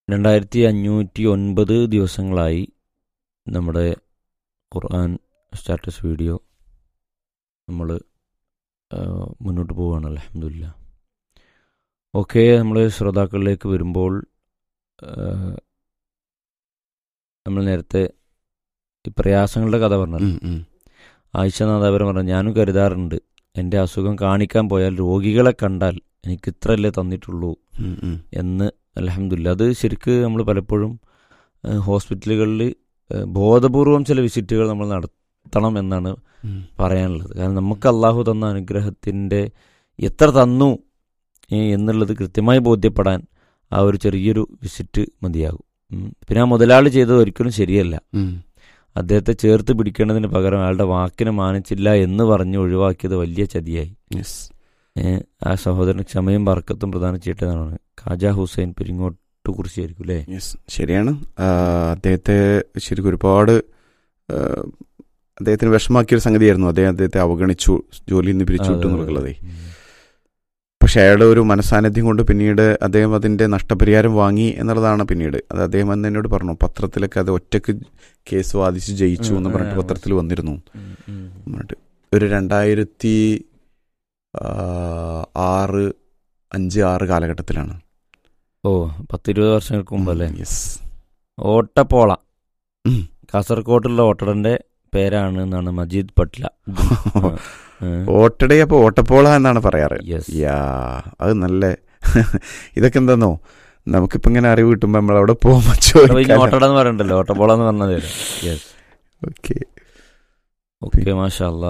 രണ്ടായിരത്തി അഞ്ഞൂറ്റി ഒൻപത് ദിവസങ്ങളായി നമ്മുടെ ഖുർആൻ സ്റ്റാറ്റസ് വീഡിയോ നമ്മൾ മുന്നോട്ട് പോവുകയാണ് അലഹമില്ല ഓക്കെ നമ്മൾ ശ്രോതാക്കളിലേക്ക് വരുമ്പോൾ ആ, നമ്മൾ നേരത്തെ ഈ പ്രയാസങ്ങളുടെ കഥ പറഞ്ഞല്ലോ ഉം, ഉം. ആയിഷനാഥാപുരം പറഞ്ഞു ഞാനും കരുതാറുണ്ട് എൻ്റെ അസുഖം കാണിക്കാൻ പോയാൽ രോഗികളെ കണ്ടാൽ എനിക്ക് ഇത്രയല്ലേ തന്നിട്ടുള്ളൂ ഉം, ഉം. എന്ന് അലഹമില്ല അത് ശരിക്ക് നമ്മൾ പലപ്പോഴും ഏഹ്, ഹോസ്പിറ്റലുകളിൽ ഏഹ്, ബോധപൂർവം ചില വിസിറ്റുകൾ നമ്മൾ നടത്തണം എന്നാണ് ഉം. പറയാനുള്ളത് കാരണം നമുക്ക് അള്ളാഹു തന്ന അനുഗ്രഹത്തിൻ്റെ എത്ര തന്നു ഏ, എന്നുള്ളത് കൃത്യമായി ബോധ്യപ്പെടാൻ ആ ഒരു ചെറിയൊരു വിസിറ്റ് മതിയാകും ഉം. പിന്നെ ആ മുതലാളി ചെയ്തത് ഒരിക്കലും ശരിയല്ല ഉം. അദ്ദേഹത്തെ ചേർത്ത് പിടിക്കേണ്ടതിന് പകരം അയാളുടെ വാക്കിനെ മാനിച്ചില്ല എന്ന് പറഞ്ഞ് ഒഴിവാക്കിയത് വലിയ ചതിയായി Yes. ഏ, ആ സഹോദരന് ക്ഷമയും ബർക്കത്തും പ്രദാനം ചെയ്യട്ടെ എന്നാണ് ഖാജ ഹുസൈൻ പെരിങ്ങോട്ട് കുറിച്ചായിരിക്കും അല്ലേ Yes. ശരിയാണ് ആ, അദ്ദേഹത്തെ ശരിക്കും ഒരുപാട് ആ, അദ്ദേഹത്തിന് വിഷമാക്കിയൊരു സംഗതിയായിരുന്നു അദ്ദേഹം അദ്ദേഹത്തെ അവഗണിച്ചു ജോലിയിൽ നിന്ന് പിരിച്ചുവിട്ടു എന്നുള്ളത് പക്ഷെ അയാളുടെ ഒരു മനസാന്നിധ്യം കൊണ്ട് പിന്നീട് അദ്ദേഹം അതിന്റെ നഷ്ടപരിഹാരം വാങ്ങി എന്നുള്ളതാണ് പിന്നീട് അത് അദ്ദേഹം അന്ന് എന്നോട് പറഞ്ഞു പത്രത്തിലൊക്കെ അത് ഒറ്റക്ക് കേസ് വാദിച്ച് ജയിച്ചു എന്ന് ഉം, പറഞ്ഞിട്ട് ആ, പത്രത്തിൽ വന്നിരുന്നു ഉം, ഉം. എന്നിട്ട് ഒരു രണ്ടായിരത്തി ആ, ആറ് അഞ്ച് ആറ് കാലഘട്ടത്തിലാണ് ഓ പത്തിരുപത് വർഷങ്ങൾക്ക് മുമ്പ് അല്ലേ യെസ് ഓട്ടപ്പോള ഉം. കാസർകോട്ടുള്ള ഓട്ടടന്റെ പേരാണ് എന്നാണ് മജീദ് പട്ല ഓട്ടട അപ്പൊ ഓട്ടപ്പോള എന്നാണ് പറയാറ് യെസ് യാ അത് നല്ല ഇതൊക്കെ എന്താന്നോ നമുക്കിപ്പോ ഇങ്ങനെ അറിവ് കിട്ടുമ്പോ നമ്മൾ അവിടെ പോകുമ്പോ ചോദിക്കാം ഓട്ടട എന്ന് പറയണ്ടല്ലോ ഓട്ടപ്പോള എന്ന് പറഞ്ഞത് യെസ് ഓക്കെ ഓക്കെ മാഷല്ല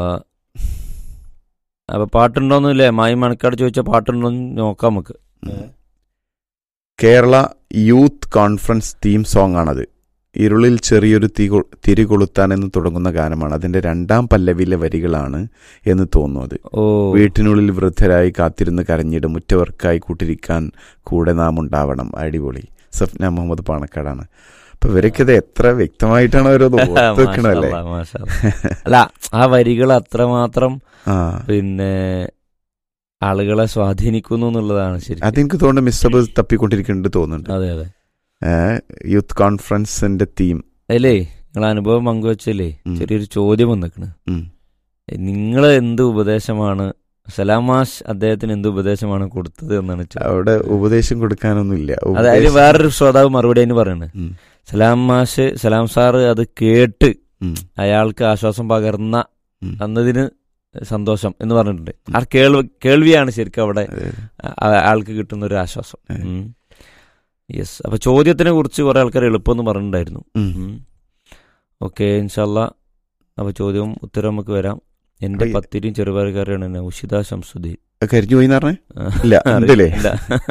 അപ്പൊ പാട്ടുണ്ടോന്നില്ലേ മായി മണക്കാട് ചോദിച്ച പാട്ടുണ്ടോന്ന് നോക്കാം നമുക്ക് Kerala youth conference theme song ആണത് ഇരുളിൽ ചെറിയൊരു തീ കൊ- തിരി കൊളുത്താൻ എന്ന് തുടങ്ങുന്ന ഗാനമാണ് അതിന്റെ രണ്ടാം പല്ലവിയിലെ വരികളാണ് എന്ന് തോന്നുന്നു അത് ഓ വീട്ടിനുള്ളിൽ വൃദ്ധരായി കാത്തിരുന്ന് കരഞ്ഞിടും മുറ്റവർക്കായി കൂട്ടിരിക്കാൻ കൂടെ നാം ഉണ്ടാവണം അടിപൊളി സഫ്ന മുഹമ്മദ് പാണക്കാടാണ് അപ്പൊ ഇവരൊക്കെ ഇത് എത്ര വ്യക്തമായിട്ടാണ് അവരത് ഓർത്ത് വെക്കണല്ലേ മാഷാ അല്ലാ, മാഷാ അല്ലാ. അല്ല ആ വരികൾ അത്രമാത്രം ആ പിന്നെ ആളുകളെ സ്വാധീനിക്കുന്നു എന്നുള്ളതാണ് ശരി അതെനിക്ക് തോന്നുന്നു മിസ്സബ് തപ്പിക്കൊണ്ടിരിക്കുന്നുണ്ട് തോന്നുന്നുണ്ട് അതെ അതെ ഏഹ്, യൂത്ത് കോൺഫറൻസിന്റെ തീം അതിലേ നിങ്ങൾ അനുഭവം പങ്കുവച്ചല്ലേ ഉം. ചെറിയൊരു ചോദ്യം വന്നിക്കണ് ഉം. നിങ്ങൾ എന്ത് ഉപദേശമാണ് സലാമാഷ് അദ്ദേഹത്തിന് എന്ത് ഉപദേശമാണ് കൊടുത്തത് എന്നാണ് ചോദ്യം. അവിടെ ഉപദേശം കൊടുക്കാനൊന്നുമില്ല അതായത് ഉപദേശം- വേറൊരു ശ്രോതാവ് മറുപടി അതിന് പറയുന്നത് ഉം, സലാം മാഷ് സലാം സാറ് അത് കേട്ട് ഉം, അയാൾക്ക് ആശ്വാസം പകർന്ന ഉം. അന്നതിന് സന്തോഷം എന്ന് പറഞ്ഞിട്ടുണ്ട് ആ കേൾവി കേൾവിയാണ് ശരിക്കും അവിടെ അതെ. ആ- ആൾക്ക് കിട്ടുന്ന ഒരു ആശ്വാസം ഉം. യെസ് അപ്പൊ ചോദ്യത്തിനെ കുറിച്ച് കുറെ ആൾക്കാർ എളുപ്പമെന്ന് പറഞ്ഞിട്ടുണ്ടായിരുന്നു ഉം. ഓക്കെ ഇൻഷല്ല അപ്പൊ ചോദ്യവും ഉത്തരം നമുക്ക് വരാം എന്റെ അപ്പൊ ഈ- പത്തിരിയും ചെറുപയറുകാരാണ് ഉഷിത ശംസുദ്ദീൻ അത് കരിഞ്ഞു പോയി പറഞ്ഞേ ആ, ഇല്ല ഉണ്ടല്ലേ ഇല്ല.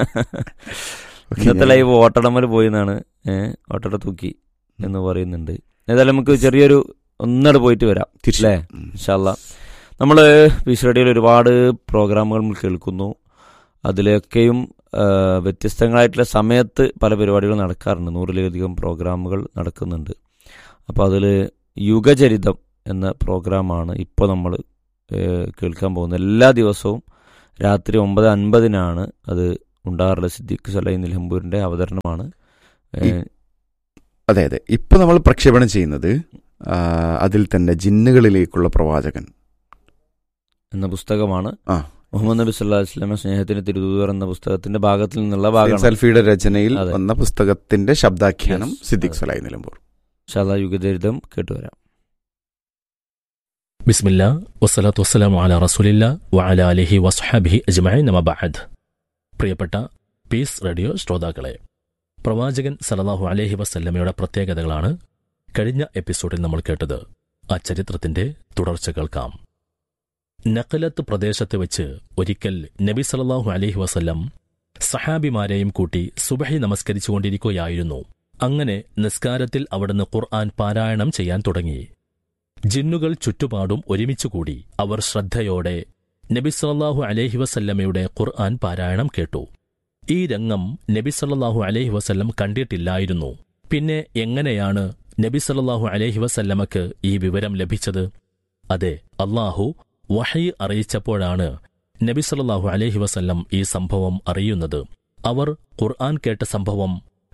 ഓക്കേ, ഇന്നത്തെ ഞാൻ- ലൈവ് ഓട്ടടമൽ പോയി എന്നാണ് ഏഹ് ഓട്ടട തൂക്കി എന്ന് പറയുന്നുണ്ട് ഏതായാലും നമുക്ക് ചെറിയൊരു ഒന്നട് പോയിട്ട് വരാം തിരിച്ച്. അല്ലേ ഉം. ഇൻഷല്ല നമ്മൾ പീസ് റേഡിയോയിൽ ഒരുപാട് പ്രോഗ്രാമുകൾ നമ്മൾ കേൾക്കുന്നു അതിലൊക്കെയും ആ, വ്യത്യസ്തങ്ങളായിട്ടുള്ള സമയത്ത് പല പരിപാടികൾ നടക്കാറുണ്ട് നൂറിലധികം പ്രോഗ്രാമുകൾ നടക്കുന്നുണ്ട് അപ്പോൾ അതിൽ യുഗചരിതം എന്ന പ്രോഗ്രാമാണ് ഇപ്പോൾ നമ്മൾ കേൾക്കാൻ പോകുന്നത് എല്ലാ ദിവസവും രാത്രി ഒമ്പത് അൻപതിനാണ് അത് ഉണ്ടാറുള്ളത് സിദ്ദീഖ് സലൈ നിലമ്പൂരിൻ്റെ അവതരണമാണ് ഏ, അതെ അതെ ഇപ്പൊ നമ്മൾ പ്രക്ഷേപണം ചെയ്യുന്നത് ആ, അതിൽ തന്നെ ജിന്നുകളിലേക്കുള്ള പ്രവാചകൻ എന്ന പുസ്തകമാണ് ആ. മുഹമ്മദ് നബി സല്ലാ വസ്ലാമ സ്നേഹത്തിന് തിരുതൂർ എന്ന പുസ്തകത്തിന്റെ ഭാഗത്തിൽ നിന്നുള്ള ഭാഗമാണ് സൽഫിയുടെ രചനയിൽ അതെ. വന്ന പുസ്തകത്തിന്റെ ശബ്ദാഖ്യാനം Yes, സിദ്ദിഖ് അതെ. സലായി നിലമ്പൂർ ഷാല യുഗചരിതം കേട്ടുവരാം ബിസ്മില്ല വസ്സലാത്തു വസ്സലാമു അല റസൂലില്ല വഅല അലിഹി വസ്ഹാബിഹി അജ്മഈൻ നമ ബഅദ് പ്രിയപ്പെട്ട പീസ് റേഡിയോ ശ്രോതാക്കളെ പ്രവാചകൻ സല്ലല്ലാഹു അലൈഹി വസല്ലമയുടെ പ്രത്യേകതകളാണ് കഴിഞ്ഞ എപ്പിസോഡിൽ നമ്മൾ കേട്ടത് ആ ചരിത്രത്തിന്റെ തുടർച്ച കേൾക്കാം നഖലത്ത് പ്രദേശത്ത് വെച്ച് ഒരിക്കൽ നബി സല്ലല്ലാഹു അലൈഹി വസല്ലം സഹാബിമാരെയും കൂട്ടി സുബഹി നമസ്കരിച്ചുകൊണ്ടിരിക്കുകയായിരുന്നു അങ്ങനെ നിസ്കാരത്തിൽ അവിടുന്ന് ഖുർആൻ പാരായണം ചെയ്യാൻ തുടങ്ങി ജിന്നുകൾ ചുറ്റുപാടും ഒരുമിച്ചുകൂടി അവർ ശ്രദ്ധയോടെ നബി സല്ലല്ലാഹു അലൈഹി വസല്ലമയുടെ ഖുർആൻ പാരായണം കേട്ടു ഈ രംഗം നബി സല്ലല്ലാഹു അലൈഹി വസല്ലം കണ്ടിട്ടില്ലായിരുന്നു പിന്നെ എങ്ങനെയാണ് നബി സല്ലല്ലാഹു അലൈഹി വസല്ലമക്ക് ഈ വിവരം ലഭിച്ചത് അതെ അള്ളാഹു വഹയി അറിയിച്ചപ്പോഴാണ് നബി സല്ലല്ലാഹു അലൈഹി വസല്ലം ഈ സംഭവം അറിയുന്നത് അവർ ഖുർആൻ കേട്ട സംഭവം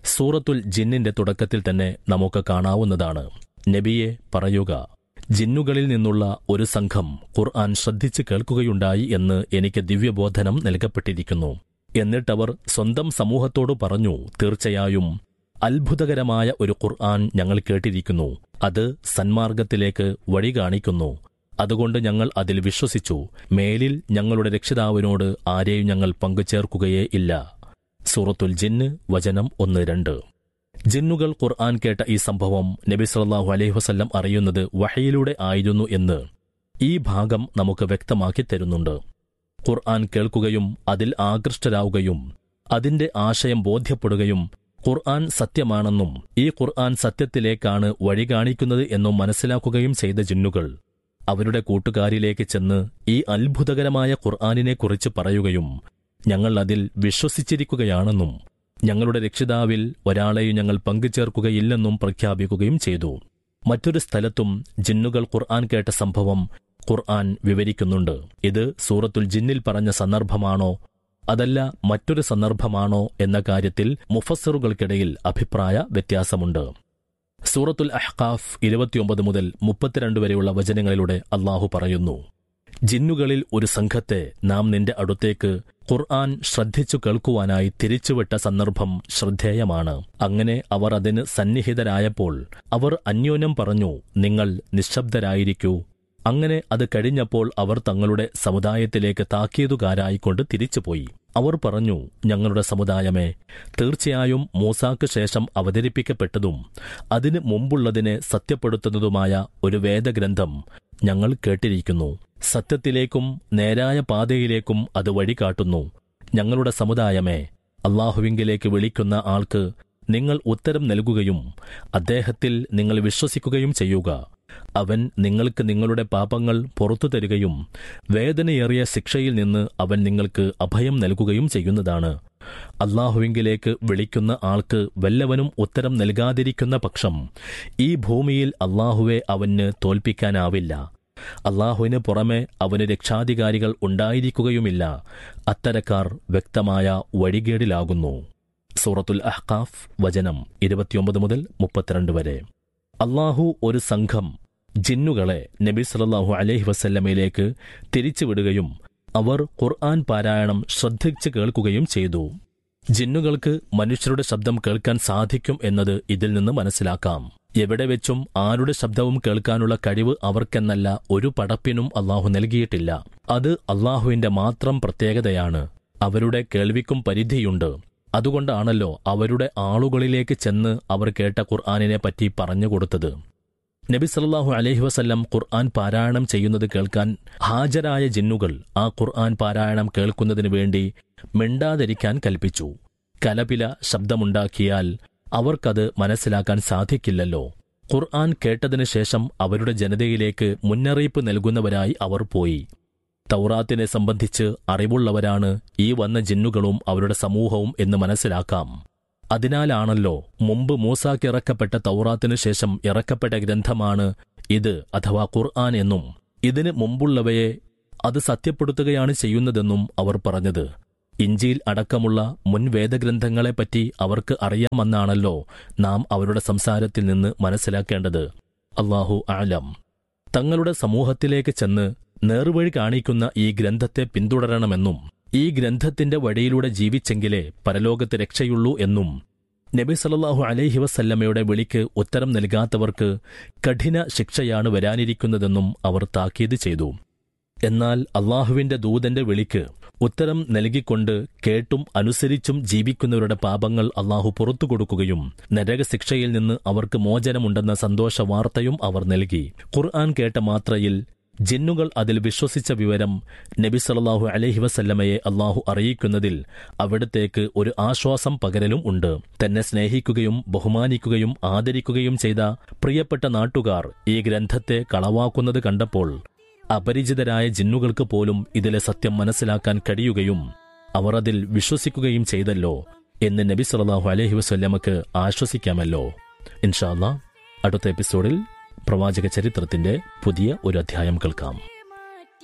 സൂറത്തുൽ ജിന്നിന്റെ തുടക്കത്തിൽ തന്നെ നമുക്ക് കാണാവുന്നതാണ് നബിയെ പറയുക ജിന്നുകളിൽ നിന്നുള്ള ഒരു സംഘം ഖുർആൻ ശ്രദ്ധിച്ചു കേൾക്കുകയുണ്ടായി എന്ന് എനിക്ക് ദിവ്യബോധനം നൽകപ്പെട്ടിരിക്കുന്നു എന്നിട്ടവർ സ്വന്തം സമൂഹത്തോട് പറഞ്ഞു തീർച്ചയായും അത്ഭുതകരമായ ഒരു ഖുർആൻ ഞങ്ങൾ കേട്ടിരിക്കുന്നു അത് സന്മാർഗത്തിലേക്ക് വഴി കാണിക്കുന്നു അതുകൊണ്ട് ഞങ്ങൾ അതിൽ വിശ്വസിച്ചു മേലിൽ ഞങ്ങളുടെ രക്ഷിതാവിനോട് ആരെയും ഞങ്ങൾ പങ്കുചേർക്കുകയേ ഇല്ല സൂറത്തുൽ ജിന്ന് വചനം ഒന്ന് രണ്ട് ജിന്നുകൾ ഖുർആൻ കേട്ട ഈ സംഭവം നബി സല്ലല്ലാഹു അലൈഹി വസല്ലം അറിയുന്നത് വഹയിലൂടെ ആയിരുന്നു എന്ന് ഈ ഭാഗം നമുക്ക് വ്യക്തമാക്കി തരുന്നുണ്ട് ഖുർആൻ കേൾക്കുകയും അതിൽ ആകൃഷ്ടരാവുകയും അതിന്റെ ആശയം ബോധ്യപ്പെടുകയും ഖുർആൻ സത്യമാണെന്നും ഈ ഖുർആൻ സത്യത്തിലേക്കാണ് വഴി കാണിക്കുന്നത് എന്നും മനസ്സിലാക്കുകയും ചെയ്ത ജിന്നുകൾ അവരുടെ കൂട്ടുകാരിലേക്ക് ചെന്ന് ഈ അത്ഭുതകരമായ ഖുർആനിനെക്കുറിച്ച് പറയുകയും ഞങ്ങൾ അതിൽ വിശ്വസിച്ചിരിക്കുകയാണെന്നും ഞങ്ങളുടെ രക്ഷിതാവിൽ ഒരാളെയും ഞങ്ങൾ പങ്കുചേർക്കുകയില്ലെന്നും പ്രഖ്യാപിക്കുകയും ചെയ്തു മറ്റൊരു സ്ഥലത്തും ജിന്നുകൾ ഖുർആൻ കേട്ട സംഭവം ഖുർആൻ വിവരിക്കുന്നുണ്ട് ഇത് സൂറത്തുൽ ജിന്നിൽ പറഞ്ഞ സന്ദർഭമാണോ അതല്ല മറ്റൊരു സന്ദർഭമാണോ എന്ന കാര്യത്തിൽ മുഫസ്സറുകൾക്കിടയിൽ അഭിപ്രായ വ്യത്യാസമുണ്ട് സൂറത്തുൽ അഹ്കാഫ് ഇരുപത്തിയൊമ്പത് മുതൽ മുപ്പത്തിരണ്ട് വരെയുള്ള വചനങ്ങളിലൂടെ അള്ളാഹു പറയുന്നു ജിന്നുകളിൽ ഒരു സംഘത്തെ നാം നിന്റെ അടുത്തേക്ക് ഖുർആൻ ശ്രദ്ധിച്ചു കേൾക്കുവാനായി തിരിച്ചുവിട്ട സന്ദർഭം ശ്രദ്ധേയമാണ് അങ്ങനെ അവർ അതിന് സന്നിഹിതരായപ്പോൾ അവർ അന്യോന്യം പറഞ്ഞു നിങ്ങൾ നിശബ്ദരായിരിക്കൂ അങ്ങനെ അത് കഴിഞ്ഞപ്പോൾ അവർ തങ്ങളുടെ സമുദായത്തിലേക്ക് താക്കീതുകാരായിക്കൊണ്ട് തിരിച്ചുപോയി അവർ പറഞ്ഞു ഞങ്ങളുടെ സമുദായമേ തീർച്ചയായും മൂസാക്ക് ശേഷം അവതരിപ്പിക്കപ്പെട്ടതും അതിന് മുമ്പുള്ളതിനെ സത്യപ്പെടുത്തുന്നതുമായ ഒരു വേദഗ്രന്ഥം ഞങ്ങൾ കേട്ടിരിക്കുന്നു സത്യത്തിലേക്കും നേരായ പാതയിലേക്കും അത് വഴികാട്ടുന്നു ഞങ്ങളുടെ സമുദായമേ അള്ളാഹുവിങ്കിലേക്ക് വിളിക്കുന്ന ആൾക്ക് നിങ്ങൾ ഉത്തരം നൽകുകയും അദ്ദേഹത്തിൽ നിങ്ങൾ വിശ്വസിക്കുകയും ചെയ്യുക അവൻ നിങ്ങൾക്ക് നിങ്ങളുടെ പാപങ്ങൾ പുറത്തു തരികയും വേദനയേറിയ ശിക്ഷയിൽ നിന്ന് അവൻ നിങ്ങൾക്ക് അഭയം നൽകുകയും ചെയ്യുന്നതാണ് അള്ളാഹുവിങ്കിലേക്ക് വിളിക്കുന്ന ആൾക്ക് വല്ലവനും ഉത്തരം നൽകാതിരിക്കുന്ന പക്ഷം ഈ ഭൂമിയിൽ അള്ളാഹുവെ അവന് തോൽപ്പിക്കാനാവില്ല അള്ളാഹുവിന് പുറമെ അവന് രക്ഷാധികാരികൾ ഉണ്ടായിരിക്കുകയുമില്ല അത്തരക്കാർ വ്യക്തമായ വഴികേടിലാകുന്നു സൂറത്തുൽ അഹ്കാഫ് വചനം ഇരുപത്തിയൊമ്പത് മുതൽ മുപ്പത്തിരണ്ട് വരെ അള്ളാഹു ഒരു സംഘം ജിന്നുകളെ നബി സല്ലല്ലാഹു അലൈഹി വസല്ലമയിലേക്ക് തിരിച്ചുവിടുകയും അവർ ഖുർആൻ പാരായണം ശ്രദ്ധിച്ച് കേൾക്കുകയും ചെയ്തു ജിന്നുകൾക്ക് മനുഷ്യരുടെ ശബ്ദം കേൾക്കാൻ സാധിക്കും എന്നത് ഇതിൽ നിന്ന് മനസ്സിലാക്കാം എവിടെ വെച്ചും ആരുടെ ശബ്ദവും കേൾക്കാനുള്ള കഴിവ് അവർക്കെന്നല്ല ഒരു പടപ്പിനും അള്ളാഹു നൽകിയിട്ടില്ല അത് അള്ളാഹുവിന്റെ മാത്രം പ്രത്യേകതയാണ് അവരുടെ കേൾവിക്കും പരിധിയുണ്ട് അതുകൊണ്ടാണല്ലോ അവരുടെ ആളുകളിലേക്ക് ചെന്ന് അവർ കേട്ട ഖുർആാനിനെ പറ്റി പറഞ്ഞുകൊടുത്തത് നബി സല്ലല്ലാഹു അലൈഹി വസല്ലം ഖുർആൻ പാരായണം ചെയ്യുന്നത് കേൾക്കാൻ ഹാജരായ ജിന്നുകൾ ആ ഖുർആൻ പാരായണം കേൾക്കുന്നതിനു വേണ്ടി മിണ്ടാതിരിക്കാൻ കൽപ്പിച്ചു കലപില ശബ്ദമുണ്ടാക്കിയാൽ അവർക്കത് മനസ്സിലാക്കാൻ സാധിക്കില്ലല്ലോ ഖുർആൻ കേട്ടതിനു ശേഷം അവരുടെ ജനതയിലേക്ക് മുന്നറിയിപ്പ് നൽകുന്നവരായി അവർ പോയി തൗറാത്തിനെ സംബന്ധിച്ച് അറിവുള്ളവരാണ് ഈ വന്ന ജിന്നുകളും അവരുടെ സമൂഹവും എന്ന് മനസ്സിലാക്കാം അതിനാലാണല്ലോ മുമ്പ് മൂസാക്ക് ഇറക്കപ്പെട്ട തൗറാത്തിനു ശേഷം ഇറക്കപ്പെട്ട ഗ്രന്ഥമാണ് ഇത് അഥവാ ഖുർആൻ എന്നും ഇതിന് മുമ്പുള്ളവയെ അത് സത്യപ്പെടുത്തുകയാണ് ചെയ്യുന്നതെന്നും അവർ പറഞ്ഞത് ഇഞ്ചിയിൽ അടക്കമുള്ള മുൻ വേദഗ്രന്ഥങ്ങളെപ്പറ്റി അവർക്ക് അറിയാമെന്നാണല്ലോ നാം അവരുടെ സംസാരത്തിൽ നിന്ന് മനസ്സിലാക്കേണ്ടത് അള്ളാഹു ആലം തങ്ങളുടെ സമൂഹത്തിലേക്ക് ചെന്ന് നേർവഴി കാണിക്കുന്ന ഈ ഗ്രന്ഥത്തെ പിന്തുടരണമെന്നും ഈ ഗ്രന്ഥത്തിന്റെ വഴിയിലൂടെ ജീവിച്ചെങ്കിലേ പരലോകത്ത് രക്ഷയുള്ളൂ എന്നും നബി സല്ലല്ലാഹു അലൈഹി വസല്ലമയുടെ വിളിക്ക് ഉത്തരം നൽകാത്തവർക്ക് കഠിന ശിക്ഷയാണ് വരാനിരിക്കുന്നതെന്നും അവർ താക്കീത് ചെയ്തു എന്നാൽ അള്ളാഹുവിന്റെ ദൂതന്റെ വിളിക്ക് ഉത്തരം നൽകിക്കൊണ്ട് കേട്ടും അനുസരിച്ചും ജീവിക്കുന്നവരുടെ പാപങ്ങൾ അള്ളാഹു പുറത്തു കൊടുക്കുകയും നരകശിക്ഷയിൽ നിന്ന് അവർക്ക് മോചനമുണ്ടെന്ന സന്തോഷ വാർത്തയും അവർ നൽകി ഖുർആൻ കേട്ട മാത്രയിൽ ജിന്നുകൾ അതിൽ വിശ്വസിച്ച വിവരം നബി സല്ലല്ലാഹു അലൈഹി വസല്ലമയെ അള്ളാഹു അറിയിക്കുന്നതിൽ അവിടത്തേക്ക് ഒരു ആശ്വാസം പകരലും ഉണ്ട് തന്നെ സ്നേഹിക്കുകയും ബഹുമാനിക്കുകയും ആദരിക്കുകയും ചെയ്ത പ്രിയപ്പെട്ട നാട്ടുകാർ ഈ ഗ്രന്ഥത്തെ കളവാക്കുന്നത് കണ്ടപ്പോൾ അപരിചിതരായ ജിന്നുകൾക്ക് പോലും ഇതിലെ സത്യം മനസ്സിലാക്കാൻ കഴിയുകയും അവർ അതിൽ വിശ്വസിക്കുകയും ചെയ്തല്ലോ എന്ന് നബി സല്ലല്ലാഹു അലൈഹി വസല്ലമക്ക് ആശ്വസിക്കാമല്ലോ ഇൻഷാല്ല അടുത്ത എപ്പിസോഡിൽ പ്രവാചക ചരിത്രത്തിന്റെ പുതിയ ഒരു അധ്യായം കേൾക്കാം